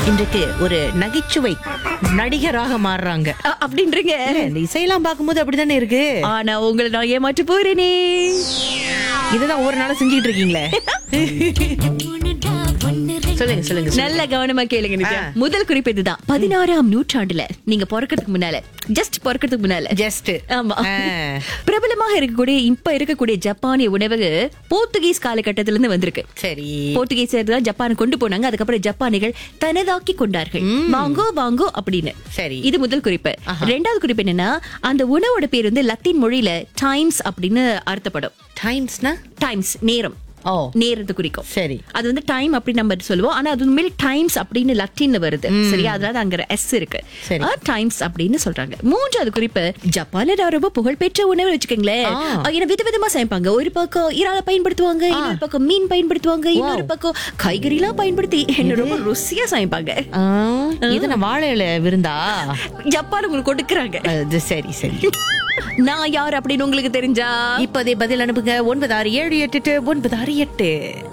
இன்றைக்கு ஒரு நகைச்சுவை நடிகராக மாறுறாங்க அ, அப்படின்றீங்க இல்ல, இந்த இசையெல்லாம் பார்க்கும்போது அப்படித்தானே இருக்கு ஆனா உங்களை நான் ஏமாற்ற போறேனே இதுதான் ஒரு நாள் செஞ்சுட்டு இருக்கீங்களே சொல்லுங்க சொல்லுங்க சொல்லுங்க. நல்ல கவனமா கேளுங்க நித்யா. ஆ. முதல் குறிப்பு இதுதான் பதினாறாம் நூற்றாண்டுல நீங்க பிறக்கிறதுக்கு முன்னால ஜஸ்ட் பிறக்கிறதுக்கு முன்னால ஜஸ்ட் ஆமா ஆ. பிரபலமாக இருக்கக்கூடிய இப்ப இருக்கக்கூடிய ஜப்பானிய உணவு போர்த்துகீஸ் காலகட்டத்தில இருந்து வந்திருக்கு சரி போர்த்துகீசியர் தான் ஜப்பான் கொண்டு போனாங்க அதுக்கப்புறம் ஜப்பானிகள் தனதாக்கி கொண்டார்கள் வாங்கோ வாங்கோ அப்படின்னு சரி. இது முதல் குறிப்பு ரெண்டாவது குறிப்பு என்னன்னா அந்த உணவோட பேர் வந்து லத்தீன் மொழியில டைம்ஸ் அப்படின்னு அர்த்தப்படும் டைம்ஸ்னா டைம்ஸ் நேரம் ஓ நேரத்தை குறிக்கும் சரி அது வந்து டைம் அப்படின்னு நம்ம சொல்லுவோம் ஆனா அது உண்மையில டைம்ஸ் அப்படின்னு லத்தீன்ல வருது சரியா அதனால அங்க எஸ் இருக்கு சரி. டைம்ஸ் அப்படின்னு சொல்றாங்க மூன்றாவது குறிப்பு ஜப்பான்ல நான் ரொம்ப புகழ்பெற்ற உணவு வச்சுக்கோங்களேன் ஆ. ஏன்னா விதவிதமா சமைப்பாங்க ஒரு பக்கம் இறால பயன்படுத்துவாங்க இன்னொரு பக்கம் மீன் பயன்படுத்துவாங்க இன்னொரு பக்கம் காய்கறி எல்லாம் பயன்படுத்தி என்ன ரொம்ப ருசியா சமைப்பாங்க ஆ, இது நான் வாழை இலை விருந்தா ஜப்பான் உங்களுக்கு கொடுக்குறாங்க அது சரி சரி நான் யார் அப்படின்னு உங்களுக்கு தெரிஞ்சா இப்போதே பதில் அனுப்புங்க ஒன்பது ஆறு ஏழு எட்டு எட்டு ஒன்பது ஆறு எட்டு